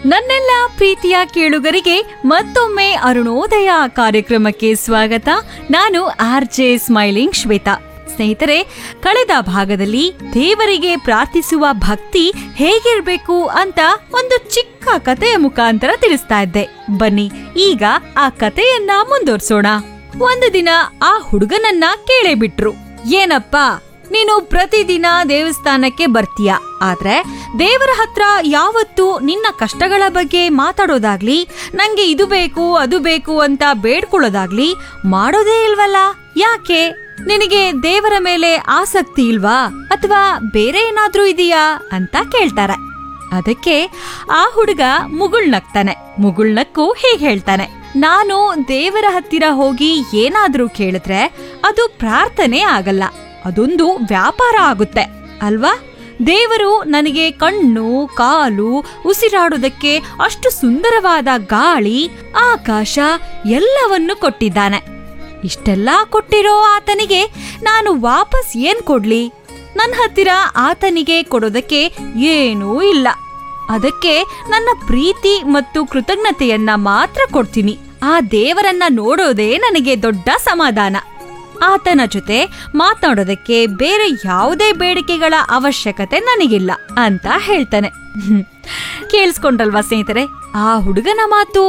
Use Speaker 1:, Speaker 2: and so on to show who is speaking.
Speaker 1: ನನ್ನೆಲ್ಲ ಪ್ರೀತಿಯ ಕೇಳುಗರಿಗೆ ಮತ್ತೊಮ್ಮೆ ಅರುಣೋದಯ ಕಾರ್ಯಕ್ರಮಕ್ಕೆ ಸ್ವಾಗತ ನಾನು ಆರ್ ಜೆ ಸ್ಮೈಲಿಂಗ್ ಶ್ವೇತಾ ಸ್ನೇಹಿತರೆ ಕಳೆದ ಭಾಗದಲ್ಲಿ ದೇವರಿಗೆ ಪ್ರಾರ್ಥಿಸುವ ಭಕ್ತಿ ಹೇಗಿರ್ಬೇಕು ಅಂತ ಒಂದು ಚಿಕ್ಕ ಕಥೆಯ ಮುಖಾಂತರ ತಿಳಿಸ್ತಾ ಇದ್ದೆ ಬನ್ನಿ ಈಗ ಆ ಕಥೆಯನ್ನ ಮುಂದುವರ್ಸೋಣ ಒಂದು ದಿನ ಆ ಹುಡುಗನನ್ನ ಕೇಳೇ ಬಿಟ್ರು ಏನಪ್ಪಾ ನೀನು ಪ್ರತಿದಿನ ದೇವಸ್ಥಾನಕ್ಕೆ ಬರ್ತೀಯ ಆದ್ರೆ ದೇವರ ಹತ್ರ ಯಾವತ್ತೂ ನಿನ್ನ ಕಷ್ಟಗಳ ಬಗ್ಗೆ ಮಾತಾಡೋದಾಗ್ಲಿ ನಂಗೆ ಇದು ಬೇಕು ಅದು ಬೇಕು ಅಂತ ಬೇಡ್ಕೊಳ್ಳೋದಾಗ್ಲಿ ಮಾಡೋದೇ ಇಲ್ವಲ್ಲ ಯಾಕೆ ನಿನಗೆ ದೇವರ ಮೇಲೆ ಆಸಕ್ತಿ ಇಲ್ವಾ ಅಥವಾ ಬೇರೆ ಏನಾದ್ರೂ ಇದೆಯಾ ಅಂತ ಕೇಳ್ತಾರೆ ಅದಕ್ಕೆ ಆ ಹುಡುಗ ಮುಗುಳ್ನಗ್ತಾನೆ ಮುಗುಳ್ನಕ್ಕು ಹೀಗೆ ಹೇಳ್ತಾನೆ ನಾನು ದೇವರ ಹತ್ತಿರ ಹೋಗಿ ಏನಾದ್ರೂ ಕೇಳಿದ್ರೆ ಅದು ಪ್ರಾರ್ಥನೆ ಆಗಲ್ಲ ಅದೊಂದು ವ್ಯಾಪಾರ ಆಗುತ್ತೆ ಅಲ್ವಾ ದೇವರು ನನಗೆ ಕಣ್ಣು ಕಾಲು ಉಸಿರಾಡೋದಕ್ಕೆ ಅಷ್ಟು ಸುಂದರವಾದ ಗಾಳಿ ಆಕಾಶ ಎಲ್ಲವನ್ನು ಕೊಟ್ಟಿದ್ದಾನೆ ಇಷ್ಟೆಲ್ಲ ಕೊಟ್ಟಿರೋ ಆತನಿಗೆ ನಾನು ವಾಪಸ್ ಏನ್ ಕೊಡ್ಲಿ ನನ್ನ ಹತ್ತಿರ ಆತನಿಗೆ ಕೊಡೋದಕ್ಕೆ ಏನೂ ಇಲ್ಲ ಅದಕ್ಕೆ ನನ್ನ ಪ್ರೀತಿ ಮತ್ತು ಕೃತಜ್ಞತೆಯನ್ನ ಮಾತ್ರ ಕೊಡ್ತೀನಿ ಆ ದೇವರನ್ನ ನೋಡೋದೇ ನನಗೆ ದೊಡ್ಡ ಸಮಾಧಾನ ಆತನ ಜೊತೆ ಮಾತನಾಡೋದಕ್ಕೆ ಬೇರೆ ಯಾವುದೇ ಬೇಡಿಕೆಗಳ ಅವಶ್ಯಕತೆ ನನಗಿಲ್ಲ ಅಂತ ಹೇಳ್ತಾನೆ ಹ್ಮ್. ಕೇಳಿಸ್ಕೊಂಡ್ರಲ್ವಾ ಸ್ನೇಹಿತರೆ ಆ ಹುಡುಗನ ಮಾತು